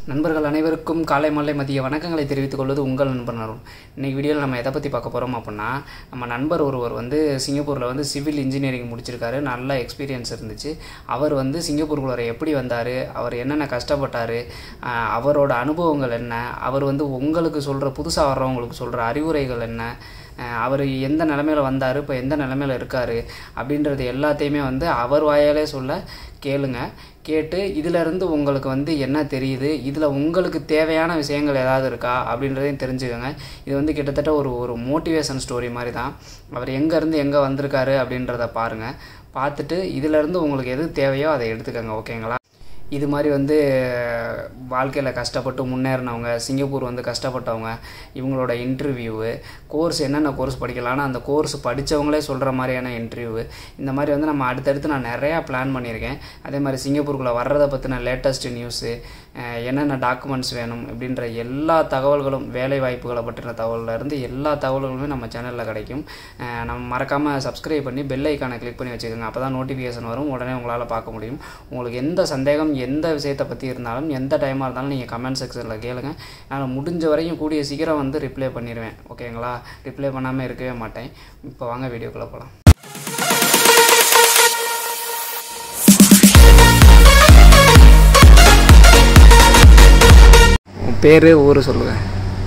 நண்பர்கள் அனைவருக்கும் காலை மாலை மதிய வணக்கங்களை தெரிவித்துக் கொள்வது உங்கள் நண்பர் அருண் இன்னைக்கு வீடியோவில் நம்ம எதை பற்றி பார்க்க போகிறோம் அப்படின்னா நம்ம நண்பர் ஒருவர் வந்து சிங்கப்பூரில் வந்து சிவில் இன்ஜினியரிங் முடிச்சிருக்காரு நல்ல எக்ஸ்பீரியன்ஸ் இருந்துச்சு அவர் வந்து சிங்கப்பூருக்குள்ளார எப்படி வந்தார் அவர் என்னென்ன கஷ்டப்பட்டார் ஆஹ் அவரோட அனுபவங்கள் என்ன அவர் வந்து உங்களுக்கு சொல்கிற புதுசாக வர்றவங்களுக்கு சொல்கிற அறிவுரைகள் என்ன ஆஹ் அவர் எந்த நிலமையில வந்தார் இப்போ எந்த நிலமையில இருக்கார் அப்படின்றது எல்லாத்தையுமே வந்து அவர் வாயாலே சொல்ல கேளுங்க கேட்டு இதிலிருந்து உங்களுக்கு வந்து என்ன தெரியுது இதில் உங்களுக்கு தேவையான விஷயங்கள் ஏதாவது இருக்கா அப்படின்றதையும் தெரிஞ்சுக்கோங்க இது வந்து கிட்டத்தட்ட ஒரு ஒரு மோட்டிவேஷன் ஸ்டோரி மாதிரி தான் அவர் எங்கேருந்து எங்கே வந்திருக்காரு அப்படின்றத பாருங்கள் பார்த்துட்டு இதிலேருந்து உங்களுக்கு எது தேவையோ அதை எடுத்துக்கோங்க ஓகேங்களா இது மாதிரி வந்து வாழ்க்கையில் கஷ்டப்பட்டு முன்னேறினவங்க சிங்கப்பூர் வந்து கஷ்டப்பட்டவங்க இவங்களோட இன்டர்வியூவு கோர்ஸ் என்னென்ன கோர்ஸ் படிக்கலாம்னு அந்த கோர்ஸ் படித்தவங்களே சொல்கிற மாதிரியான இன்டர்வியூ இந்த மாதிரி வந்து நம்ம அடுத்தடுத்து நான் நிறையா பிளான் பண்ணியிருக்கேன் அதே மாதிரி சிங்கப்பூருக்குள்ளே வர்றதை பற்றின லேட்டஸ்ட் நியூஸு என்னென்ன டாக்குமெண்ட்ஸ் வேணும் இப்படின்ற எல்லா தகவல்களும் வேலை வாய்ப்புகளை பற்றின தகவல்ல இருந்து எல்லா தகவல்களுமே நம்ம சேனலில் கிடைக்கும் அஹ் நம்ம மறக்காமல் சப்ஸ்கிரைப் பண்ணி பெல் ஐக்கானை கிளிக் பண்ணி வச்சுக்கோங்க அப்போ தான் நோட்டிஃபிகேஷன் வரும் உடனே உங்களால் பார்க்க முடியும் உங்களுக்கு எந்த சந்தேகம் எந்த விஷயத்தை பற்றி இருந்தாலும் எந்த டைமாக இருந்தாலும் நீங்கள் கமெண்ட் செக்ஷனில் கேளுங்க நான் முடிஞ்ச வரைக்கும் கூடிய சீக்கிரம் வந்து ரிப்ளை பண்ணிடுவேன் ஓகேங்களா ரிப்ளை பண்ணாமல் இருக்கவே மாட்டேன் இப்போ வாங்க வீடியோக்குள்ளே போகலாம் உன் பேர் ஊர் சொல்லுங்கள்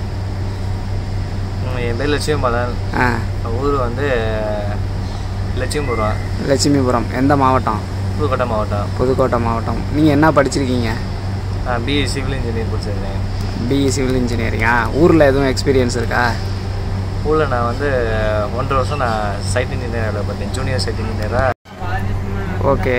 ம், என் பேர் லட்சுமிபாலன் ஆ ஊர் வந்து லட்சுமிபுரம் லட்சுமிபுரம் எந்த மாவட்டம் புதுக்கோட்டை மாவட்டம் புதுக்கோட்டை மாவட்டம் நீங்கள் என்ன படிச்சிருக்கீங்க நான் பிஇ சிவில் இன்ஜினியரிங் படிச்சிருக்கேன் பிஇ சிவில் இன்ஜினியரிங்கா ஊரில் எதுவும் எக்ஸ்பீரியன்ஸ் இருக்கா ஊரில் நான் வந்து ஒன்றரை வருஷம் நான் சைட் இன்ஜினியர் வேலை பார்த்தேன் ஜூனியர் சைட் இன்ஜினியராக ஓகே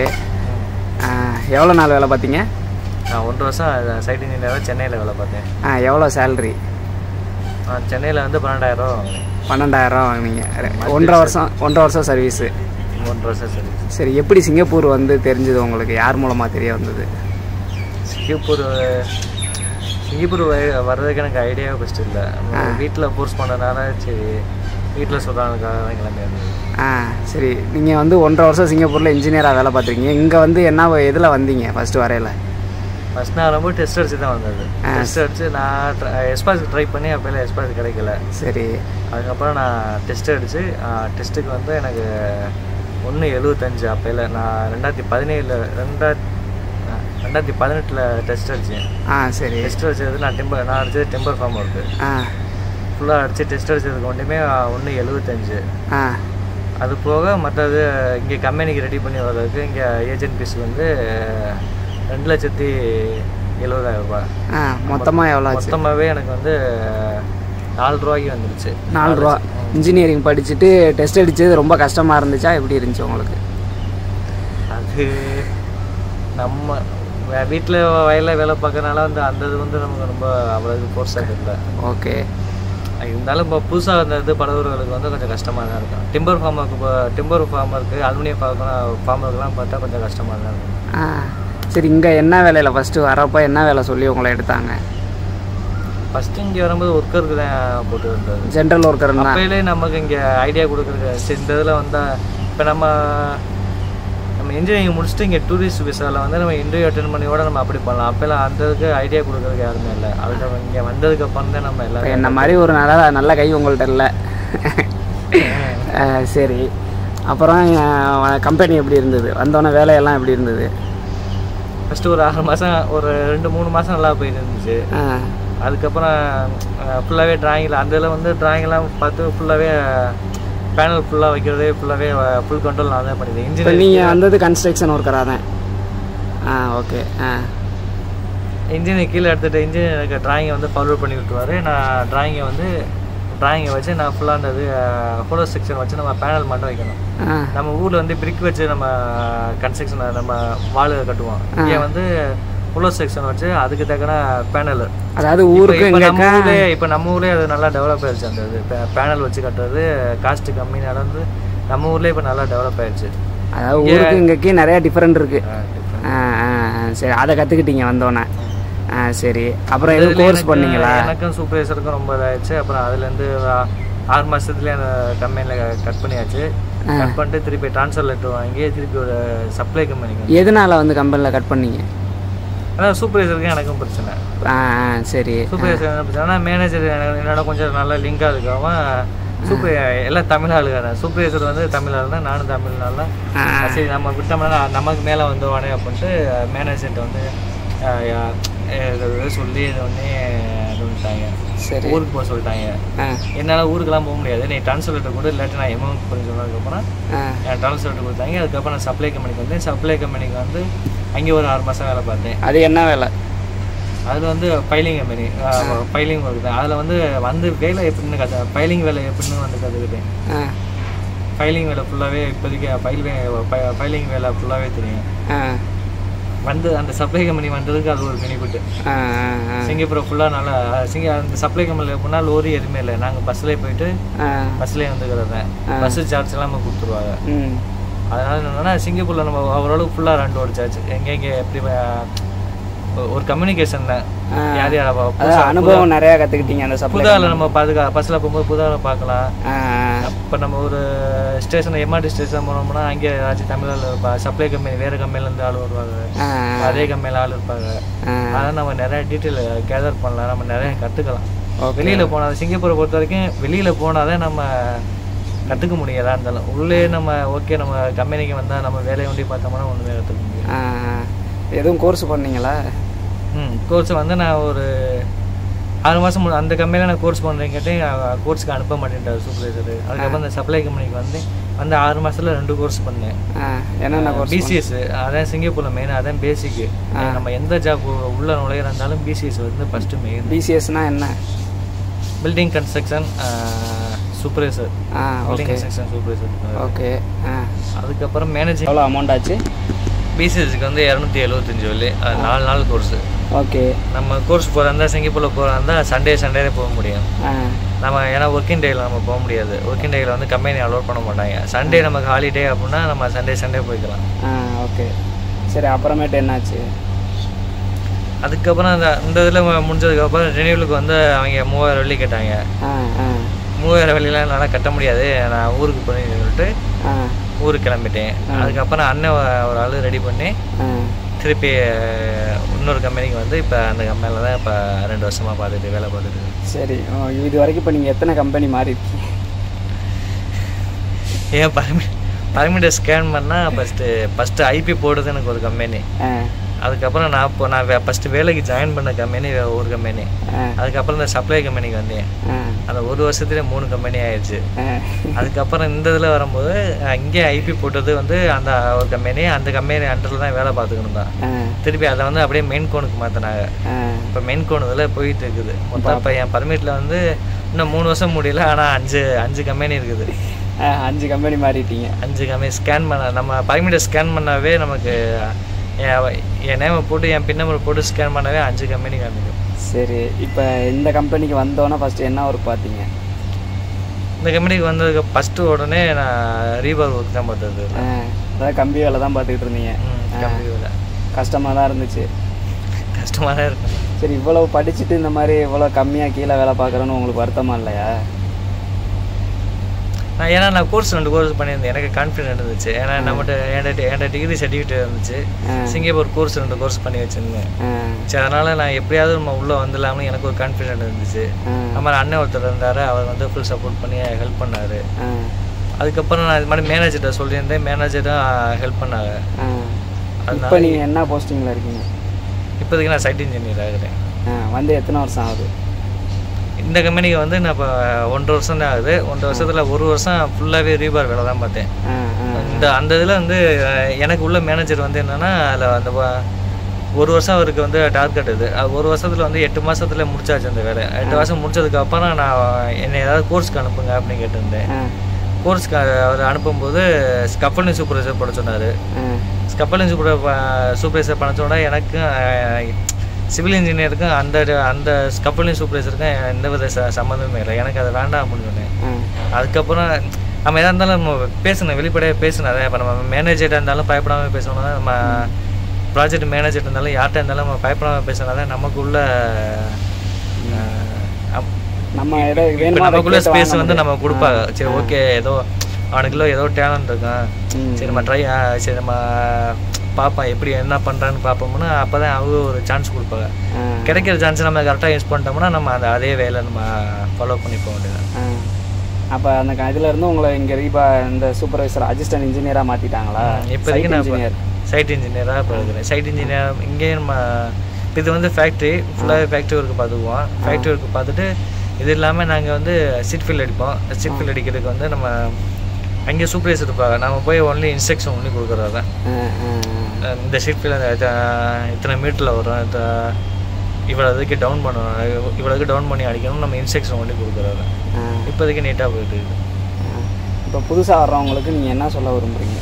எவ்வளோ நாள் வேலை பார்த்தீங்க நான் ஒன்றரை வருஷம் சைட் இன்ஜினியராக சென்னையில் வேலை பார்த்தேன் ஆ எவ்வளோ சேல்ரி நான் சென்னையில் வந்து பன்னெண்டாயிரம் வாங்கினேன் பன்னெண்டாயிரம் வாங்கினீங்க ஒன்றரை வருஷம் ஒன்றரை வருஷம் சர்வீஸு ஒன்றரை வருஷம் சரி சரி எப்படி சிங்கப்பூர் வந்து தெரிஞ்சது உங்களுக்கு யார் மூலமாக தெரிய வந்தது சிங்கப்பூர் சிங்கப்பூர் வ- வர்றதுக்கு எனக்கு ஐடியாவே ஃபஸ்ட்டு இல்லை வீட்டில் ஃபோர்ஸ் பண்ணனால சரி வீட்டில் சொல்கிறாங்களுக்காக தான் கிளம்பி வந்தது ஆ சரி நீங்கள் வந்து ஒன்றரை வருஷம் சிங்கப்பூரில் இன்ஜினியராக வேலை பார்த்துருக்கீங்க இங்கே வந்து என்ன எதில் வந்தீங்க ஃபஸ்ட்டு வரையில் ஃபஸ்ட் நான் ரொம்ப டெஸ்ட் அடிச்சு தான் வந்தது டெஸ்ட் அடிச்சு நான் எஸ்பாஸ் ட்ரை பண்ணி அப்போல்லாம் எஸ்பாஸ் கிடைக்கல சரி அதுக்கப்புறம் நான் டெஸ்ட் அடித்து டெஸ்ட்டுக்கு வந்து எனக்கு ஒன்று எழுபத்தஞ்சு அப்போல நான் ரெண்டாயிரத்தி பதினேழில் ரெண்டாயிரத்தி ரெண்டாயிரத்தி பதினெட்டில் டெஸ்ட் அடித்தேன் ஆ சரி டெஸ்ட் அடிச்சது நான் டெம்பர் நான் அடிச்சது டெம்பர் ஃபார்ம் ஒர்க்கு ஆ ஃபுல்லாக அடித்து டெஸ்ட் அடிச்சதுக்கு ஒன்றுமே ஒன்று எழுபத்தஞ்சு ஆ அது போக மற்றது இங்கே கம்பெனிக்கு ரெடி பண்ணி வர்றதுக்கு இங்கே ஏஜென்ட் ஃபீஸ் வந்து ரெண்டு லட்சத்தி எழுபதாயிரம் ரூபாய் ஆ மொத்தமாக எவ்வளோ ஆச்சு மொத்தமாகவே எனக்கு வந்து நாலு ரூபாய்க்கு வந்துருச்சு நாலு ரூபா இன்ஜினியரிங் படிச்சுட்டு டெஸ்ட் அடிச்சது ரொம்ப கஷ்டமாக இருந்துச்சா எப்படி இருந்துச்சு உங்களுக்கு அது நம்ம வீட்டில் வயலில் வேலை பார்க்கறனால வந்து அந்த இது வந்து நமக்கு ரொம்ப அவ்வளோ ஃபோர்ஸாக இல்லை ஓகே இருந்தாலும் இப்போ புதுசாக அந்த இது படகுறவர்களுக்கு வந்து கொஞ்சம் கஷ்டமாக தான் இருக்கும் டிம்பர் ஃபார்மருக்கு இப்போ டிம்பர் ஃபார்மருக்கு அலுமினியம் ஃபார்மர் ஃபார்மருக்குலாம் பார்த்தா கொஞ்சம் கஷ்டமாக தான் இருக்கும் ஆ சரி இங்கே என்ன வேலையில் ஃபஸ்ட்டு வரப்போ என்ன வேலை சொல்லி உங்களை எடுத்தாங்க ஃபஸ்ட்டு இங்கே வரும்போது ஒர்க்கருக்கு தான் போட்டு வந்தது ஜென்ரல் ஒர்க்கர்னா அப்போயிலே நமக்கு இங்கே ஐடியா கொடுக்குறது சரி இந்த இதில் வந்தால் இப்போ நம்ம நம்ம இன்ஜினியரிங் முடிச்சுட்டு இங்கே டூரிஸ்ட் விசாவில் வந்து நம்ம இன்டர்வியூ அட்டன் பண்ணி கூட நம்ம அப்படி பண்ணலாம் அப்போல்லாம் அந்த இதுக்கு ஐடியா கொடுக்குறதுக்கு யாருமே இல்லை அதுக்கு இங்கே வந்ததுக்கு அப்புறம் தான் நம்ம இப்போ எல்லாரும் என்ன மாதிரி ஒரு நல்ல நல்ல கை உங்கள்கிட்ட இல்லை ஆ, சரி அப்புறம் கம்பெனி எப்படி இருந்தது வந்தோடனே வேலையெல்லாம் எப்படி இருந்தது ஃபஸ்ட்டு ஒரு ஆறு மாதம் ஒரு ரெண்டு மூணு மாதம் நல்லா போயிட்டு இருந்துச்சு ஆ அதுக்கப்புறம் ஃபுல்லாகவே டிராயிங்கில் அந்த இதில் வந்து டிராயிங்லாம் பார்த்து ஃபுல்லாகவே பேனல் ஃபுல்லாக வைக்கிறதே ஃபுல்லாகவே ஃபுல் கண்ட்ரோல் நான் தான் பண்ணிடுறேன் இப்போ இன்ஜினியரிங் நீங்கள் வந்தது கன்ஸ்ட்ரக்ஷன் ஒர்க்கராக தான் ஆ ஓகே ஆ இன்ஜினியர் கீழே எடுத்துகிட்டு இன்ஜினியர் எனக்கு டிராயிங்கை வந்து ஃபாலோ பண்ணி விட்டுருவாரு நான் டிராயிங்கை வந்து டிராயிங்கை வச்சு நான் ஃபுல்லாக அந்த இது ஃபோட்டோ செக்ஷன் வச்சு நம்ம பேனல் மட்டும் வைக்கணும் ஆ நம்ம ஊரில் வந்து பிரிக் வச்சு நம்ம கன்ஸ்ட்ரக்ஷன் நம்ம வால் கட்டுவோம் இங்கே வந்து ஃபுல்லோ செக்ஷன் வச்சு அதுக்கு தக்கன பேனல் அதாவது இப்போ ஊருக்கு இப்போ இங்கே நம்ம ஊர்லேயே இப்போ நம்ம ஊர்லேயே அது நல்லா டெவலப் ஆயிடுச்சு அந்த இது பேனல் வச்சு கட்டுறது காஸ்ட் கம்மி நடந்து நம்ம ஊர்லேயே இப்போ நல்லா டெவலப் ஆயிடுச்சு அதாவது ஊருக்கு இங்கேக்கு நிறையா டிஃப்ரெண்ட் இருக்குது ஆ ஆ ஆ, சரி அதை கற்றுக்கிட்டீங்க வந்தோடனே ஆ சரி அப்புறம் எதுவும் இதுல கோர்ஸ் எனக்கு- பண்ணீங்களா எனக்கும் சூப்பர்வைசருக்கும் ரொம்ப இதாகிடுச்சு அப்புறம் அதுலேருந்து ஆறு மாதத்துலேயே அந்த கம்பெனியில் கட் பண்ணியாச்சு கட் பண்ணிட்டு திருப்பி ட்ரான்ஸ்ஃபர் லெட்டர் வாங்கி திருப்பி ஒரு சப்ளை கம்பெனிக்கு எதனால வந்து கம்பெனியில் கட் பண்ணீங்க அதான் சூப்பர்வைசருக்கு எனக்கும் பிரச்சனை ஆ ஆ சரி சூப்பர்வைசர் என்ன பிரச்சனை ஆனால் மேனேஜர் என்னோட கொஞ்சம் நல்லா லிங்காக இருக்காம சூப்பர் எல்லாம் தமிழ் ஆளுங்க சூப்பர்வைசர் வந்து தமிழ் ஆளு தான் நானும் தமிழ்னால ஆ சரி நம்ம விட்டோம்னா நமக்கு மேலே வந்துவானே அப்படின்ட்டு மேனேஜர்கிட்ட வந்து அஹ், யா- ஏதாவது சொல்லி இது ஒன்றே இது பண்ணிட்டாங்க சரி ஊருக்கு போக சொல்லிட்டாங்க ஆ என்னால் ஊருக்கெல்லாம் போக முடியாது நீ ட்ரான்ஸ்லேட்டர் கூட இல்லாட்டி நான் எமௌண்ட் பண்ணி சொன்னதுக்கப்புறம் ஆ என் ட்ரான்ஸ்லேட்டர் கொடுத்தாங்க அதுக்கப்புறம் நான் சப்ளை கம்பெனிக்கு வந்தேன் சப்ளை கம்பெனிக்கு வந்து அங்கே ஒரு ஆறு மாதம் வேலை பார்த்தேன் அது என்ன வேலை அதில் வந்து ஃபைலிங் கம்பெனி ஃபைலிங் ஒர்க் தான் அதில் வந்து வந்து வேலை எப்படின்னு கற்று ஃபைலிங் வேலை எப்படின்னு வந்து கற்றுக்கிட்டேன் ஆ ஃபைலிங் வேலை ஃபுல்லாகவே இப்போதைக்கு ஃபைல் ஃபைலிங் வேலை ஃபுல்லாகவே தெரியும் ஆ வந்து அந்த சப்ளை கம்பெனி வந்ததுக்கு அது ஒரு பெனிஃபிட் ஆ ஆ ஆ சிங்கப்பூரை ஃபுல்லாக நல்லா சிங்க அந்த சப்ளை கம்பெனியில் எப்படின்னா லோரி எதுவுமே இல்லை நாங்கள் பஸ்லேயே போயிட்டு ஆ பஸ்லேயே வந்துக்கிறது பஸ்ஸு சார்ஜ் எல்லாம் நம்ம கொடுத்துருவாங்க ம் அதனால என்னன்னா சிங்கப்பூரில் நம்ம ஓரளவுக்கு ஃபுல்லாக ரன் ஓடிச்சாச்சு எங்கே எங்கே எப்படி அஹ், ஒரு கம்யூனிகேஷன் தான் ஆ. யார் யார் அவ- அதான் அனுபவம் நிறையா கற்றுக்கிட்டீங்க அந்த சப்ளை புதாவில் நம்ம பாதுகா பஸ்ஸில் போகும்போது புதாவில் பார்க்கலாம் ஆ இப்போ நம்ம ஒரு ஸ்டேஷன் எம்ஆர்டி ஸ்டேஷன் போனோம்னா அங்கே ஏதாச்சும் தமிழில் சப்ளை கம்பெனி வேறு கம்பெனிலேருந்து ஆள் வருவாங்க ஆ அதே கம்பெனியில் ஆள் இருப்பாங்க ஆ அதனால் நம்ம நிறைய டீட்டெயில் கேதர் பண்ணலாம் நம்ம நிறைய கற்றுக்கலாம் ஓகே வெளியில் போனால் சிங்கப்பூரை பொறுத்த வரைக்கும் வெளியில் போனால் தான் நம்ம கற்றுக்க முடியும் எதா இருந்தாலும் உள்ளே நம்ம ஓகே நம்ம கம்பெனிக்கு வந்தால் நம்ம வேலையை ஒண்டி பார்த்தோம்னா ஒன்றுமே கற்றுக்க முடியும் ஆ ஆ. எதுவும் கோர்ஸ் பண்ணீங்களா ம் கோர்ஸ் வந்து நான் ஒரு ஆறு மாதம் அந்த கம்பெனியில் நான் கோர்ஸ் பண்ணுறேன் கேட்டேன் கோர்ஸ்க்கு அனுப்ப மாட்டேன்ட்டார் சூப்பர்வைசர் அதுக்கப்புறம் இந்த சப்ளை கம்பெனிக்கு வந்து வந்து ஆறு மாதத்தில் ரெண்டு கோர்ஸ் பண்ணேன் ஆ என்னென்ன கோர்ஸ் பிசிஎஸ் அதான் சிங்கப்பூரில் மெயின் அதான் பேசிக்கு நம்ம எந்த ஜாப் உள்ள நுழையிற இருந்தாலும் பிசிஎஸ் வந்து ஃபஸ்ட்டு மெயின் பிசிஎஸ்னா என்ன பில்டிங் கன்ஸ்ட்ரக்ஷன் சூப்பர்வைசர் ஆ building okay construction supervisor okay ஆ அதுக்கப்புறம் மேனேஜிங் எவ்வளோ அமௌண்ட் ஆச்சு பிசிஎஸ்க்கு வந்து இரநூத்தி எழுபத்தஞ்சு வள்ளி அது நாலு நாள் கோர்ஸு ஓகே நம்ம கோர்ஸ் போகிறா இருந்தால் சிங்கப்பூரில் போகிறா இருந்தால் சண்டே சண்டே போக முடியும் ஆ நம்ம ஏன்னா ஒர்க்கிங் டேயில் நம்ம போக முடியாது ஒர்க்கிங் டேயில் வந்து கம்பெனி அலோட் பண்ண மாட்டாங்க சண்டே நமக்கு ஹாலிடே அப்படின்னா நம்ம சண்டே சண்டே போய்க்கலாம் ஆ ஓகே சரி அப்புறமேட்டு என்னாச்சு அதுக்கப்புறம் அந்த இந்த இதில் முடிஞ்சதுக்கப்புறம் ரெனியூலுக்கு வந்து அவங்க மூவாயிரம் வெள்ளி கேட்டாங்க ஆ ஆ மூவாயிரம் வெள்ளிலாம் என்னால் கட்ட முடியாது நான் ஊருக்கு போய் சொல்லிட்டு ஆ ஊருக்கு கிளம்பிட்டேன் அதுக்கப்புறம் அண்ணன் ஒரு ஆள் ரெடி பண்ணி ஆ திருப்பி அஹ், இன்னொரு கம்பெனிக்கு வந்து இப்போ அந்த கம்பெனியில் தான் இப்போ ரெண்டு வருஷமாக பார்த்துட்டு வேலை பார்த்துட்டு இருக்கேன். சரி ஓ, இது வரைக்கும் இப்போ நீங்கள் எத்தனை கம்பெனி மாறி இருக்கீங்க ஏன் பர்மி பர்மிட்டை ஸ்கேன் பண்ணால் ஃபஸ்ட்டு ஃபஸ்ட்டு ஐபி போடுறது எனக்கு ஒரு கம்பெனி ஆ அதுக்கப்புறம் நான் இப்போ நான் ஃபஸ்ட்டு வேலைக்கு ஜாயின் பண்ண கம்பெனி ஒரு கம்பெனி ஆ அதுக்கப்புறம் இந்த சப்ளை கம்பெனிக்கு வந்தேன் ஆ அந்த ஒரு வருஷத்துல மூணு கம்பெனி ஆயிடுச்சு ஆ அதுக்கப்புறம் இந்த இதில் வரும்போது இங்கே ஐபி போட்டது வந்து அந்த ஒரு கம்பெனி அந்த கம்பெனி அண்டரில் தான் வேலை பார்த்துக்கணும் தான் ஆ திருப்பி அதை வந்து அப்படியே மெயின் கோனுக்கு மாற்றினாங்க ஆ இப்போ மெயின் கோன் இதில் போயிட்டு இருக்குது மொத்தம் இப்போ என் பர்மிட்டில் வந்து இன்னும் மூணு வருஷம் முடியல ஆனால் அஞ்சு அஞ்சு கம்பெனி இருக்குது ஆ அஞ்சு கம்பெனி மாறிட்டீங்க அஞ்சு கம்பெனி ஸ்கேன் பண்ண நம்ம பர்மிட்டை ஸ்கேன் பண்ணாவே நமக்கு என் என் நேமை போட்டு என் பின் நம்பர் போட்டு ஸ்கேன் பண்ணாவே அஞ்சு கம்பெனி காமிக்கும் சரி இப்போ இந்த கம்பெனிக்கு வந்தோன்னே ஃபஸ்ட்டு என்ன ஒர்க் பார்த்தீங்க இந்த கம்பெனிக்கு வந்ததுக்கு ஃபஸ்ட்டு உடனே நான் ரீபார் ஒர்க் தான் பார்த்தது ஆ அதாவது கம்பி வேலை தான் பார்த்துக்கிட்டு இருந்தீங்க கம்பெனி வேலை கஷ்டமாக தான் இருந்துச்சு கஷ்டமாக தான் இருக்கும் சரி இவ்வளவு படிச்சுட்டு இந்த மாதிரி இவ்வளோ கம்மியாக கீழே வேலை பார்க்குறோன்னு உங்களுக்கு வருத்தமா இல்லையா நான் ஏன்னா நான் கோர்ஸ் ரெண்டு கோர்ஸ் பண்ணியிருந்தேன் எனக்கு கான்ஃபிடென்ட் இருந்துச்சு ஏன்னா நம்மகிட்ட என்கிட்ட என்கிட்ட டிகிரி சர்டிஃபிகேட் இருந்துச்சு ஆ. சிங்கப்பூர் கோர்ஸ் ரெண்டு கோர்ஸ் பண்ணி வச்சிருந்தேன் ஆ சரி அதனால் நான் எப்படியாவது நம்ம உள்ளே வந்துடலாம்னு எனக்கு ஒரு கான்ஃபிடென்ட் இருந்துச்சு ஆ நம்ம அண்ணன் ஒருத்தர் இருந்தார் அவர் வந்து ஃபுல் சப்போர்ட் பண்ணி ஹெல்ப் பண்ணார் ஆ அதுக்கப்புறம் நான் இது மாதிரி மேனேஜர்கிட்ட சொல்லியிருந்தேன் மேனேஜரும் ஹெல்ப் பண்ணாங்க ஆ அதனால இப்போ நீங்கள் என்ன போஸ்டிங்கில் இருக்கீங்க இப்போதைக்கு நான் சைட் இன்ஜினியர் ஆகிறேன் ஆ வந்து எத்தனை வருஷம் ஆகுது இந்த கம்பெனிக்கு வந்து நான் இப்போ ஒன்றரை வருஷம் தான் ஆகுது ஒன்றரை வருஷத்தில் ஒரு வருஷம் ஃபுல்லாகவே ரீபார் வேலை தான் பார்த்தேன் ஆ ஆ இந்த அந்த இதில் வந்து அஹ், எனக்கு உள்ள மேனேஜர் வந்து என்னன்னா அதில் அந்த வ- ஒரு வருஷம் அவருக்கு வந்து டார்கெட் இது அது ஒரு வருஷத்தில் வந்து எட்டு மாசத்துல முடிச்சாச்சு அந்த வேலை எட்டு மாதம் முடிச்சதுக்கு அப்புறம் நான் என்னை ஏதாவது கோர்ஸ்க்கு அனுப்புங்க அப்படின்னு கேட்டிருந்தேன் ஆ கோர்ஸ்க்கு அவர் அனுப்பும்போது ஸ்கப்பலிங் சூப்பர்வைசர் பண்ண சொன்னார் ஆ ஸ்கப்பலிங் சூப்பர் சூப்பர்வைசர் பண்ண சொன்னா எனக்கும் சிவில் இன்ஜினியருக்கும் அந்த அந்த ஸ்கப்பலிங் சூப்பர்வைசருக்கும் எந்த வித ச சம்மந்தமே இல்லை எனக்கு அது வேண்டாம் அப்படின்னு சொன்னேன் ஆ அதுக்கப்புறம் நம்ம எதாக இருந்தாலும் நம்ம பேசணும் வெளிப்படையாக பேசணும் அதான் இப்போ நம்ம மேனேஜர்ட்டாக இருந்தாலும் பயப்படாமல் பேசணும் தான் நம்ம ப்ராஜெக்ட் மேனேஜர் இருந்தாலும் யார்கிட்ட இருந்தாலும் நம்ம பயப்படாமல் பேசினா தான் நமக்குள்ள அஹ், அப்- நம்ம ஏதோ இப்போ வேணுமா அதை நமக்குள்ள கேட்டு ஸ்பேஸ் வாங்க வந்து முடியும். நம்ம கொடுப்பாங்க சரி ஓகே ஏதோ அவனுக்குள்ள ஏதோ டேலண்ட் இருக்கான் ம். சரி நம்ம ட்ரை சரி நம்ம பார்ப்பேன் எப்படி என்ன பண்ணுறான்னு பார்ப்போம்னா அப்போ தான் அவங்க ஒரு சான்ஸ் கொடுப்பாங்க ஆ, கிடைக்கிற சான்ஸ் நம்ம கரெக்டாக யூஸ் பண்ணிட்டோம்னா நம்ம அந்த அதே வேலை நம்ம ஃபாலோ பண்ணி போக வேண்டியது ஆ. அப்போ அந்த க- இதுல இருந்து உங்களை இங்கே இப்போ இந்த சூப்பர்வைசர் அசிஸ்டன்ட் இன்ஜினியராக மாற்றிட்டாங்களா இப்போதைக்கு நான் இன்ஜினியர் சைட் இன்ஜினியராக இப்போ இருக்கிறேன் சைட் இன்ஜினியர் இங்கேயே நம்ம இப்ப இது வந்து ஃபேக்ட்ரி ஃபுல்லாகவே ஃபேக்ட்ரி ஒர்க்கு பார்த்துக்குவோம் ஃபேக்ட்ரி ஒர்க்கு பார்த்துட்டு இது இல்லாமல் நாங்கள் வந்து சீட் ஃபில் அடிப்போம் சீட் ஃபில் அடிக்கிறதுக்கு வந்து நம்ம அங்கே சூப்பர்வைசர் இருப்பாங்க நம்ம போய் ஒன்லி இன்ஸ்ட்ரக்ஷன் ஒன்லி கொடுக்குறது தான் இந்த ஷீட் ஃபில் இத்தனை மீட்டரில் வரும் இத்த இவ்வளோ இதுக்கு டவுன் பண்ணணும் இவ்வளோ இதுக்கு டவுன் பண்ணி அடிக்கணும் நம்ம இன்ஸ்ட்ரக்ஷன் ஒன்லி கொடுக்குறது இப்போதைக்கு நீட்டாக போயிட்டு இருக்குது இப்போ புதுசாக வர்றவங்களுக்கு நீங்கள் என்ன சொல்ல விரும்புறீங்க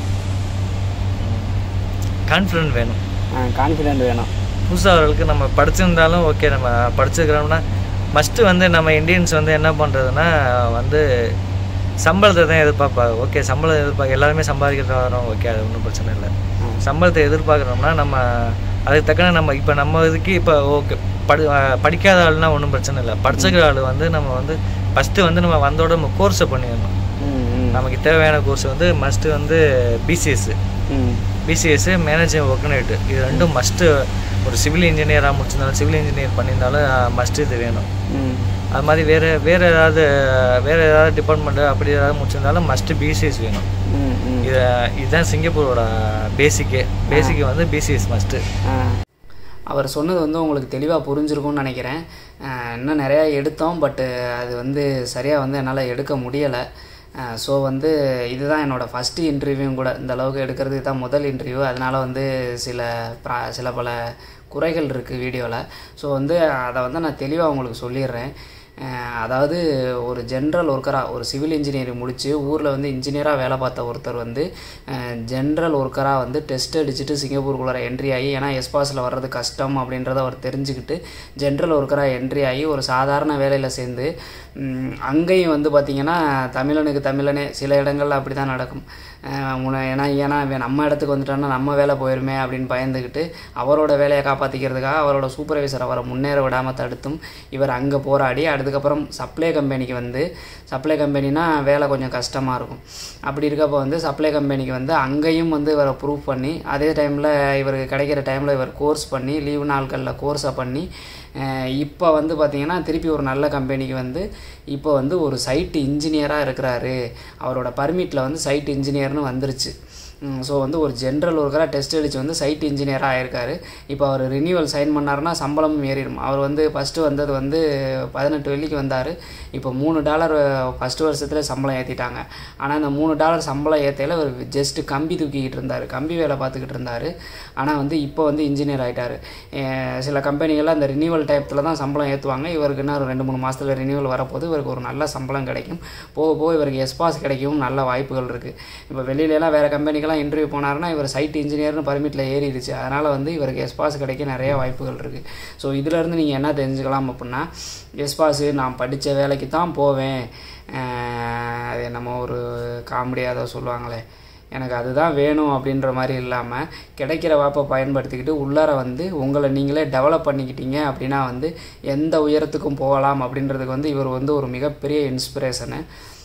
கான்ஃபிடென்ட் வேணும் கான்ஃபிடென்ட் வேணும் புதுசாக நம்ம படிச்சிருந்தாலும் ஓகே நம்ம படிச்சிருக்கிறோம்னா மஸ்ட்டு வந்து நம்ம இந்தியன்ஸ் வந்து என்ன பண்ணுறதுன்னா வந்து சம்பளத்தை தான் எதிர்பார்ப்பாங்க ஓகே சம்பளம் எதிர்பார்க்க எல்லாருமே சம்பாதிக்கிறது வரோம் ஓகே அது ஒன்றும் பிரச்சனை இல்லை சம்பளத்தை எதிர்பார்க்குறோம்னா நம்ம அதுக்கு தக்கன நம்ம இப்போ நம்ம இதுக்கு இப்போ ஓகே படி அஹ் படிக்காத ஆளுனா ஒன்றும் பிரச்சனை இல்லை படிச்சிருக்கிற ஆள் வந்து நம்ம வந்து ஃபஸ்ட்டு வந்து நம்ம வந்தோட நம்ம கோர்ஸை பண்ணிடணும் ம் ம் நமக்கு தேவையான கோர்ஸ் வந்து மஸ்ட்டு வந்து பிசிஎஸ் ம் பிசிஎஸ் மேனேஜிங் ஒர்க்னேட்டு இது ரெண்டும் மஸ்ட்டு ஒரு சிவில் இன்ஜினியராக முடிச்சிருந்தாலும் சிவில் இன்ஜினியர் பண்ணியிருந்தாலும் மஸ்ட்டு இது வேணும் ம் அது மாதிரி வேறு வேறு ஏதாவது வேறு ஏதாவது டிபார்ட்மெண்ட்டு அப்படி ஏதாவது முடிச்சிருந்தாலும் மஸ்ட்டு பிசிஎஸ் வேணும் ம் ம் இதை இதுதான் சிங்கப்பூரோட பேசிக்கே பேசிக்கு வந்து பிசிஎஸ் மஸ்ட்டு ஆ. அவர் சொன்னது வந்து உங்களுக்கு தெளிவாக புரிஞ்சிருக்கும்னு நினைக்கிறேன் ஆ, இன்னும் நிறையா எடுத்தோம் பட்டு அது வந்து சரியாக வந்து என்னால் எடுக்க முடியலை ஸோ வந்து இதுதான் என்னோடய ஃபஸ்ட்டு இன்டர்வியூவும் கூட இந்த அளவுக்கு எடுக்கிறதுக்கு தான் முதல் இன்டர்வியூ அதனால் வந்து சில ப்ரா சில பல குறைகள் இருக்குது வீடியோவில் ஸோ வந்து அதை வந்து நான் தெளிவாக உங்களுக்கு சொல்லிடுறேன் அஹ் அதாவது ஒரு ஜென்ரல் ஒர்க்கராக ஒரு சிவில் இன்ஜினியரிங் முடித்து ஊரில் வந்து இன்ஜினியராக வேலை பார்த்த ஒருத்தர் வந்து ஜென்ரல் ஒர்க்கராக வந்து டெஸ்ட் அடிச்சுட்டு சிங்கப்பூருக்குள்ளார என்ட்ரி ஆகி ஏன்னா எஸ்பாஸில் வர்றது கஷ்டம் அப்படின்றத அவர் தெரிஞ்சுக்கிட்டு ஜென்ரல் ஒர்க்கராக என்ட்ரி ஆகி ஒரு சாதாரண வேலையில் சேர்ந்து ம், அங்கேயும் வந்து பார்த்திங்கன்னா தமிழனுக்கு தமிழனே சில இடங்கள்ல அப்படி தான் நடக்கும் அஹ் உன- ஏன்னா ஏன்னா இவன் நம்ம இடத்துக்கு வந்துட்டான்னா நம்ம வேலை போயிருமே அப்படின்னு பயந்துக்கிட்டு அவரோட வேலையை காப்பாற்றிக்கிறதுக்காக அவரோட சூப்பர்வைசர் அவரை முன்னேற விடாமல் தடுத்தும் இவர் அங்கே போராடி அதுக்கப்புறம் சப்ளை கம்பெனிக்கு வந்து சப்ளை கம்பெனினா வேலை கொஞ்சம் கஷ்டமாக இருக்கும் அப்படி இருக்கப்போ வந்து சப்ளை கம்பெனிக்கு வந்து அங்கேயும் வந்து இவரை ப்ரூவ் பண்ணி அதே டைமில் இவருக்கு கிடைக்கிற டைமில் இவர் கோர்ஸ் பண்ணி லீவு நாட்களில் கோர்ஸை பண்ணி இப்போ வந்து பார்த்திங்கன்னா திருப்பி ஒரு நல்ல கம்பெனிக்கு வந்து இப்போ வந்து ஒரு சைட்டு இன்ஜினியராக இருக்கிறாரு அவரோட பர்மிட்டில் வந்து சைட் இன்ஜினியர்னு வந்துருச்சு ஸோ வந்து ஒரு ஜென்ரல் ஒர்க்கராக டெஸ்ட் அடித்து வந்து சைட் இன்ஜினியராக ஆயிருக்காரு இப்போ அவர் ரினியூவல் சைன் பண்ணாருன்னா சம்பளமும் ஏறிடும் அவர் வந்து ஃபஸ்ட்டு வந்தது வந்து பதினெட்டு வெள்ளிக்கு வந்தார் இப்போ மூணு டாலர் ஃபஸ்ட்டு வருஷத்துல சம்பளம் ஏற்றிட்டாங்க ஆனால் அந்த மூணு டாலர் சம்பளம் ஏற்றையில் அவர் ஜஸ்ட்டு கம்பி தூக்கிக்கிட்டு இருந்தார் கம்பி வேலை பார்த்துக்கிட்டு இருந்தார் ஆனால் வந்து இப்போ வந்து இன்ஜினியர் ஆகிட்டார் சில கம்பெனிகள்லாம் அந்த ரினியூவல் டைத்தில் தான் சம்பளம் ஏற்றுவாங்க இவருக்கு இன்னும் ஒரு ரெண்டு மூணு மாதத்தில் ரினியூவல் வரப்போது இவருக்கு ஒரு நல்ல சம்பளம் கிடைக்கும் போக போக இவருக்கு எஸ்பாஸ் கிடைக்கவும் நல்ல வாய்ப்புகள் இருக்குது இப்போ வெளியிலலாம் வேறு கம்பெனிக்கெல்லாம் இன்டர்வியூ போனாருன்னா இவர் சைட் இன்ஜினியர்னு பர்மிட்டில் ஏறிடுச்சு அதனால் வந்து இவருக்கு எஸ்பாஸ் கிடைக்க நிறைய வாய்ப்புகள் இருக்குது ஸோ இதிலேருந்து நீங்கள் என்ன தெரிஞ்சுக்கலாம் அப்படின்னா எஸ்பாஸு நான் படித்த வேலைக்கு தான் போவேன் அஹ் அது என்னமோ ஒரு காமெடியாக ஏதோ சொல்லுவாங்களே எனக்கு அதுதான் வேணும் அப்படின்ற மாதிரி இல்லாமல் கிடைக்கிற வாய்ப்பை பயன்படுத்திக்கிட்டு உள்ளார வந்து உங்களை நீங்களே டெவலப் பண்ணிக்கிட்டீங்க அப்படின்னா வந்து எந்த உயரத்துக்கும் போகலாம் அப்படின்றதுக்கு வந்து இவர் வந்து ஒரு மிகப்பெரிய இன்ஸ்பிரேஷனு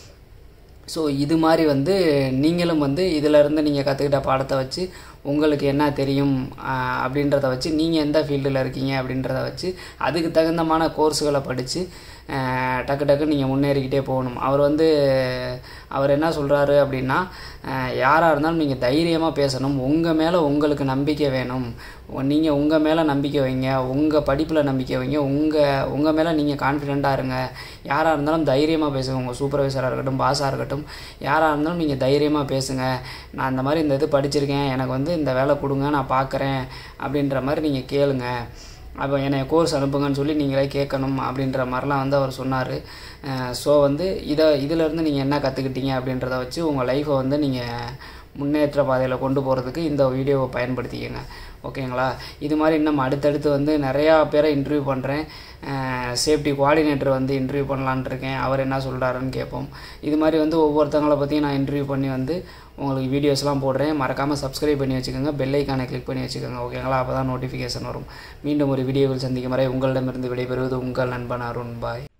ஸோ இது மாதிரி வந்து நீங்களும் வந்து இதிலேருந்து நீங்கள் கற்றுக்கிட்ட பாடத்தை வச்சு உங்களுக்கு என்ன தெரியும் ஆஹ் அப்படின்றத வச்சு நீங்கள் எந்த ஃபீல்டில் இருக்கீங்க அப்படின்றத வச்சு அதுக்கு தகுந்தமான கோர்ஸுகளை படித்து டக்கு டக்கு நீங்கள் முன்னேறிக்கிட்டே போகணும் அவர் வந்து அவர் என்ன சொல்கிறாரு அப்படின்னா யாராக இருந்தாலும் நீங்கள் தைரியமாக பேசணும் உங்கள் மேலே உங்களுக்கு நம்பிக்கை வேணும் நீங்கள் உங்கள் மேலே நம்பிக்கை வைங்க உங்கள் படிப்பில் நம்பிக்கை வைங்க உங்கள் உங்கள் மேலே நீங்கள் கான்ஃபிடெண்ட்டாக இருங்க யாராக இருந்தாலும் தைரியமாக பேசுங்க உங்கள் சூப்பர்வைசராக இருக்கட்டும் பாஸாக இருக்கட்டும் யாராக இருந்தாலும் நீங்கள் தைரியமாக பேசுங்க நான் இந்த மாதிரி இந்த இது படிச்சிருக்கேன் எனக்கு வந்து இந்த வேலை கொடுங்க நான் பார்க்குறேன் அப்படின்ற மாதிரி நீங்கள் கேளுங்க அப்போ என்னை கோர்ஸ் அனுப்புங்கன்னு சொல்லி நீங்களே கேட்கணும் அப்படின்ற மாதிரிலாம் வந்து அவர் சொன்னார் ஸோ வந்து இதை இதிலேருந்து நீங்கள் என்ன கற்றுக்கிட்டீங்க அப்படின்றத வச்சு உங்கள் லைஃப்பை வந்து நீங்கள் முன்னேற்ற பாதையில் கொண்டு போகிறதுக்கு இந்த வீடியோவை பயன்படுத்திக்கங்க ஓகேங்களா இது மாதிரி இன்னும் அடுத்தடுத்து வந்து நிறையா பேரை இன்டர்வியூ பண்ணுறேன் சேஃப்டி கோஆர்டினேட்டர் வந்து இன்டர்வியூ பண்ணலான்னு இருக்கேன் அவர் என்ன சொல்கிறாருன்னு கேட்போம் இது மாதிரி வந்து ஒவ்வொருத்தவங்கள பற்றியும் நான் இன்டர்வியூ பண்ணி வந்து உங்களுக்கு வீடியோஸ்லாம் போடுறேன் மறக்காமல் சப்ஸ்கிரைப் பண்ணி வச்சுக்கோங்க பெல் ஐக்கானை கிளிக் பண்ணி வச்சுக்கோங்க ஓகேங்களா அப்போ தான் நோட்டிஃபிகேஷன் வரும் மீண்டும் ஒரு வீடியோவில் சந்திக்கும் வரை உங்களிடமிருந்து விடைபெறுவது உங்கள் நண்பன் அருண் பாய்